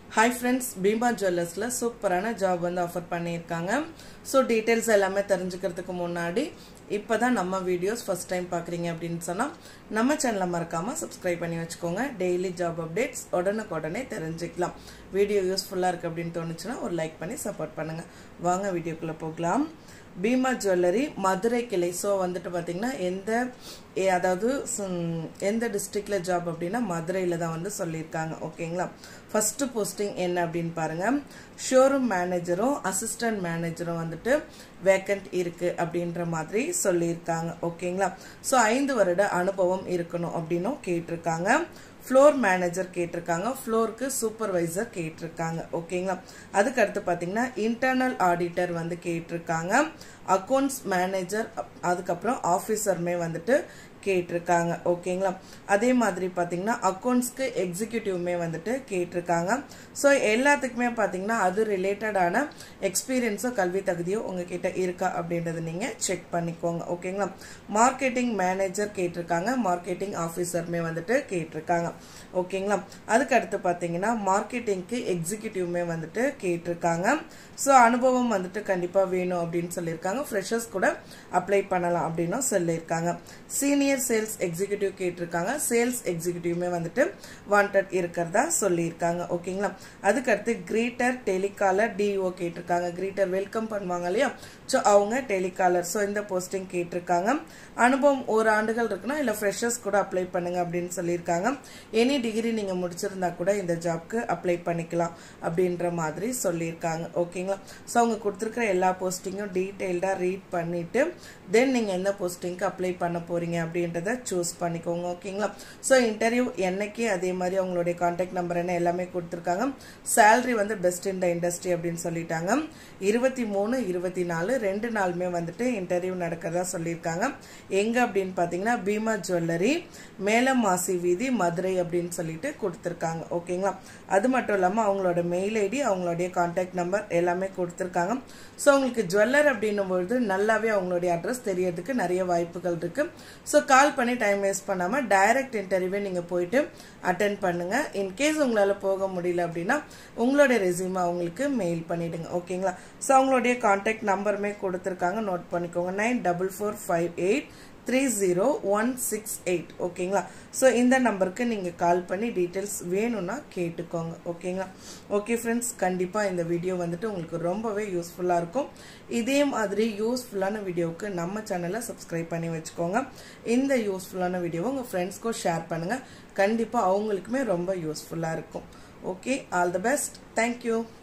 hi friends Bima ஜுவல்லர்ஸில் சூப்பரான job வந்து offer பண்ணியிருக்காங்க ஸோ டீட்டெயில்ஸ் எல்லாமே தெரிஞ்சுக்கிறதுக்கு முன்னாடி இப்போ தான் நம்ம வீடியோஸ் ஃபஸ்ட் டைம் பார்க்குறீங்க அப்படின்னு சொன்னால் நம்ம சேனலை மறக்காமல் சப்ஸ்கிரைப் பண்ணி வச்சுக்கோங்க டெய்லி ஜாப் அப்டேட்ஸ் உடனுக்குடனே தெரிஞ்சுக்கலாம் வீடியோ யூஸ்ஃபுல்லாக இருக்குது அப்படின்னு தோணுச்சுன்னா ஒரு லைக் பண்ணி சப்போர்ட் பண்ணுங்கள் வாங்க வீடியோக்குள்ளே போகலாம் பீமா ஜுவல்லரி மதுரை கிளை ஸோ வந்துட்டு பார்த்தீங்கன்னா எந்த ஏ- அதாவது ம், எந்த டிஸ்ட்ரிக்டில் ஜாப் அப்படின்னா மதுரையில் தான் வந்து சொல்லியிருக்காங்க ஓகேங்களா ஃபர்ஸ்ட் போஸ்டிங் என்ன அப்படின்னு பாருங்க ஷோரூம் மேனேஜரும் அசிஸ்டன்ட் மேனேஜரும் வந்துட்டு வேக்கண்ட் இருக்கு அப்படின்ற மாதிரி சொல்லியிருக்காங்க ஓகேங்களா ஸோ ஐந்து வருட அனுபவம் இருக்கணும் அப்படின்னும் கேட்டிருக்காங்க ஃப்ளோர் மேனேஜர் கேட்டிருக்காங்க ஃப்ளோருக்கு சூப்பர்வைசர் கேட்டிருக்காங்க ஓகேங்களா அதுக்கு அடுத்து பார்த்தீங்கன்னா இன்டர்னல் ஆடிட்டர் வந்து கேட்டிருக்காங்க அக்கௌண்ட்ஸ் மேனேஜர் அதுக்கப்புறம் ஆஃபீஸருமே வந்துட்டு கேட்டிருக்காங்க ஓகேங்களா அதே மாதிரி பார்த்தீங்கன்னா அக்கௌண்ட்ஸ்க்கு எக்ஸிக்யூட்டிவ்மே வந்துட்டு கேட்டிருக்காங்க ஸோ எல்லாத்துக்குமே பார்த்தீங்கன்னா அது ரிலேட்டடான எக்ஸ்பீரியன்ஸோ கல்வி தகுதியோ உங்ககிட்ட இருக்கா அப்படின்றத நீங்கள் செக் பண்ணிக்கோங்க ஓகேங்களா மார்க்கெட்டிங் மேனேஜர் கேட்டிருக்காங்க மார்க்கெட்டிங் ஆஃபீஸருமே வந்துட்டு கேட்டிருக்காங்க ஓகேங்களா அதுக்கு அடுத்து பார்த்தீங்கன்னா மார்க்கெட்டிங்க்கு எக்ஸிக்யூட்டிவ்மே வந்துட்டு கேட்டிருக்காங்க ஸோ அனுபவம் வந்துட்டு கண்டிப்பாக வேணும் அப்படின்னு சொல்லியிருக்காங்க ஃப்ரெஷர்ஸ் கூட அப்ளை பண்ணலாம் அப்படின்னும் சொல்லியிருக்காங்க சீனியர் சேல்ஸ் எக்ஸிக்யூட்டிவ் கேட்டிருக்காங்க சேல்ஸ் எக்ஸிக்யூட்டிவ்மே வந்துட்டு வாண்டட் இருக்கிறதா சொல்லியிருக்காங்க ஓகேங்களா அதுக்கடுத்து கிரீட்டர் டெலிகாலர் டிஓ கேட்டிருக்காங்க கிரீட்டர் வெல்கம் பண்ணுவாங்க இல்லையா ஸோ அவங்க டெலிகாலர் ஸோ இந்த போஸ்டிங் கேட்டிருக்காங்க அனுபவம் ஒரு ஆண்டுகள் இருக்குன்னா இல்லை ஃப்ரெஷர்ஸ் கூட அப்ளை பண்ணுங்க அப்படின்னு சொல்லியிருக்காங்க எனி டிகிரி நீங்கள் முடிச்சிருந்தா கூட இந்த ஜாப்க்கு அப்ளை பண்ணிக்கலாம் அப்படின்ற மாதிரி சொல்லியிருக்காங்க ஓகேங்களா ஸோ அவங்க கொடுத்துருக்கிற எல்லா போஸ்டிங்கும் டீட்டெயில்டாக ரீட் பண்ணிட்டு தென் நீங்கள் எந்த போஸ்டிங்க்கு அப்ளை பண்ண போறீங்க அப்படின்றத சூஸ் பண்ணிக்கோங்க ஓகேங்களா ஸோ இன்டர்வியூ என்னைக்கு அதே மாதிரி அவங்களுடைய கான்டாக்ட் நம்பர் என்ன எல்லாமே கொடுத்துருக்காங்க salary வந்து பெஸ்ட் இன் த இண்டஸ்ட்ரி அப்படின்னு சொல்லிட்டாங்க இருபத்தி மூணு இருபத்தி நாலு ரெண்டு நாளுமே வந்துட்டு இன்டர்வியூ நடக்கிறதா சொல்லியிருக்காங்க எங்க அப்படின்னு பார்த்தீங்கன்னா பீமா ஜுவல்லரி மேலமாசி வீதி மதுரை அப்படின்னு சொல்லிட்டு கொடுத்துருக்காங்க ஓகேங்களா அது மட்டும் இல்லாமல் அவங்களோட மெயில் ஐடி அவங்களுடைய கான்டாக்ட் நம்பர் எல்லாமே கொடுத்துருக்காங்க ஸோ உங்களுக்கு ஜுவல்லர் அப்படின்னும் பொழுது நல்லாவே அவங்களுடைய அட்ரஸ் தெரியறதுக்கு நிறைய வாய்ப்புகள் இருக்கு ஸோ கால் பண்ணி டைம் வேஸ்ட் பண்ணாமல் டைரக்ட் இன்டர்வியூ நீங்கள் போயிட்டு அட்டன் பண்ணுங்க இன்கேஸ் உங்களால் போக முடியல அப்படின்னா உங்களுடைய ரெசியூமை அவங்களுக்கு மெயில் பண்ணிடுங்க ஓகேங்களா ஸோ அவங்களுடைய கான்டாக்ட் நம்பருமே கொடுத்துருக்காங்க நோட் பண்ணிக்கோங்க nine double four five eight three zero one six eight ஓகேங்களா ஸோ இந்த நம்பருக்கு நீங்கள் கால் பண்ணி டீட்டெயில்ஸ் வேணும்னா கேட்டுக்கோங்க ஓகேங்களா ஓகே ஃப்ரெண்ட்ஸ் கண்டிப்பாக இந்த வீடியோ வந்துட்டு உங்களுக்கு ரொம்பவே யூஸ்ஃபுல்லாக இருக்கும் இதே மாதிரி யூஸ்ஃபுல்லான வீடியோவுக்கு நம்ம சேனலை சப்ஸ்கிரைப் பண்ணி வச்சுக்கோங்க இந்த யூஸ்ஃபுல்லான வீடியோவை உங்கள் ஃப்ரெண்ட்ஸ்க்கும் ஷேர் பண்ணுங்கள் கண்டிப்பாக அவங்களுக்குமே ரொம்ப யூஸ்ஃபுல்லாக இருக்கும் okay all the best thank you